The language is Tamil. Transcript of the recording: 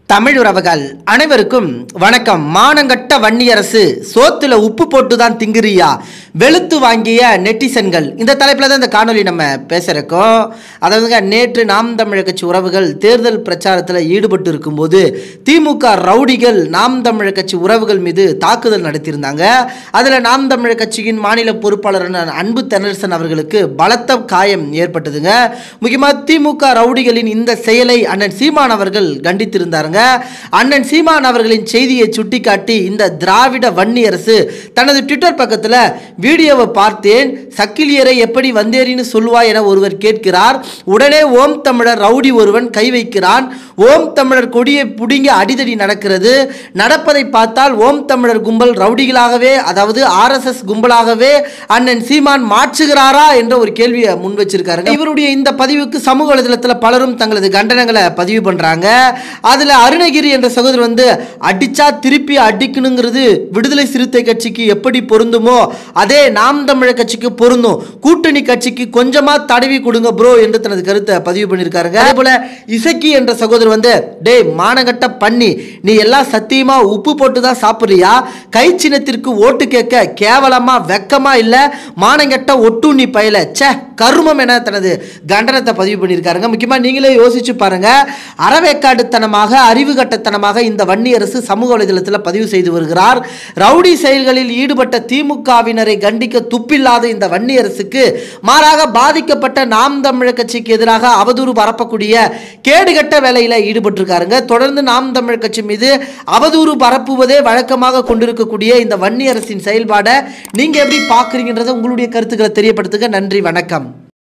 தமிழ் உறவுகள் அனைவருக்கும் வணக்கம் மானங்கட்ட வன்னியரசு சோத்துல உப்பு போட்டு தான் திங்குறியா வெளுத்து வாங்கிய நெட்டிசன்கள் இந்த தலைப்பில் தான் இந்த காணொலி நம்ம பேசுகிறக்கோம் அதாவதுங்க நேற்று நாம் தமிழர் கட்சி உறவுகள் தேர்தல் பிரச்சாரத்தில் ஈடுபட்டு இருக்கும்போது திமுக ரவுடிகள் நாம் தமிழர் கட்சி உறவுகள் மீது தாக்குதல் நடத்தியிருந்தாங்க அதில் நாம் தமிழர் கட்சியின் மாநில பொறுப்பாளரான அன்பு தென்னரசன் அவர்களுக்கு பலத்த காயம் ஏற்பட்டதுங்க முக்கியமாக திமுக ரவுடிகளின் இந்த செயலை அண்ணன் சீமான் அவர்கள் கண்டித்திருந்தாருங்க அண்ணன் சீமான் அவர்களின் செய்தியை சுட்டிக்காட்டி இந்த திராவிட வன்னி அரசு தனது ட்விட்டர் பக்கத்தில் வீடியோவை பார்த்தேன் சக்கிலியரை எப்படி வந்தேறின்னு சொல்லுவாய் என ஒருவர் கேட்கிறார் உடனே ஓம் தமிழர் ரவுடி ஒருவன் கை வைக்கிறான் ஓம் தமிழர் கொடியை புடுங்கி அடிதடி நடக்கிறது நடப்பதை பார்த்தால் ஓம் தமிழர் கும்பல் ரவுடிகளாகவே அதாவது ஆர்எஸ்எஸ் கும்பலாகவே அண்ணன் சீமான் மாற்றுகிறாரா என்ற ஒரு கேள்வியை முன் வச்சிருக்காருங்க இவருடைய இந்த பதிவுக்கு சமூக வலைதளத்தில் பலரும் தங்களது கண்டனங்களை பதிவு பண்றாங்க அதுல அருணகிரி என்ற சகோதரர் வந்து அடிச்சா திருப்பி அடிக்கணுங்கிறது விடுதலை சிறுத்தை கட்சிக்கு எப்படி பொருந்துமோ அதே நாம் தமிழர் கட்சிக்கு பொருந்தும் கூட்டணி கட்சிக்கு கொஞ்சமா தடவி கொடுங்க ப்ரோ என்று தனது கருத்தை பதிவு பண்ணியிருக்காருங்க அதே போல இசக்கி என்ற சகோதரர் வந்து டேய் மானகட்ட பண்ணி நீ எல்லாம் சத்தியமா உப்பு போட்டு தான் சாப்பிட்றியா கை சின்னத்திற்கு ஓட்டு கேட்க கேவலமா வெக்கமா இல்ல மானங்கெட்ட ஒட்டுண்ணி பயல ச்சே கருமம் என தனது கண்டனத்தை பதிவு பண்ணியிருக்காருங்க முக்கியமா நீங்களே யோசிச்சு பாருங்க அறவேக்காடுத்தனமாக அறிவு கட்டத்தனமாக இந்த வன்னி அரசு சமூக வலைதளத்தில் பதிவு செய்து வருகிறார் ரவுடி செயல்களில் ஈடுபட்ட திமுகவினரை கண்டிக்க துப்பில்லாத இந்த வன்னி அரசுக்கு மாறாக பாதிக்கப்பட்ட நாம் தமிழர் கட்சிக்கு எதிராக அவதூறு பரப்பக்கூடிய கேடுகட்ட வேலையில் ஈடுபட்டிருக்காருங்க தொடர்ந்து நாம் தமிழர் கட்சி மீது அவதூறு பரப்புவதே வழக்கமாக கொண்டிருக்கக்கூடிய இந்த வன்னி அரசின் செயல்பாடை நீங்க எப்படி பார்க்குறீங்கன்றதை உங்களுடைய கருத்துக்களை தெரியப்படுத்துங்க நன்றி வணக்கம்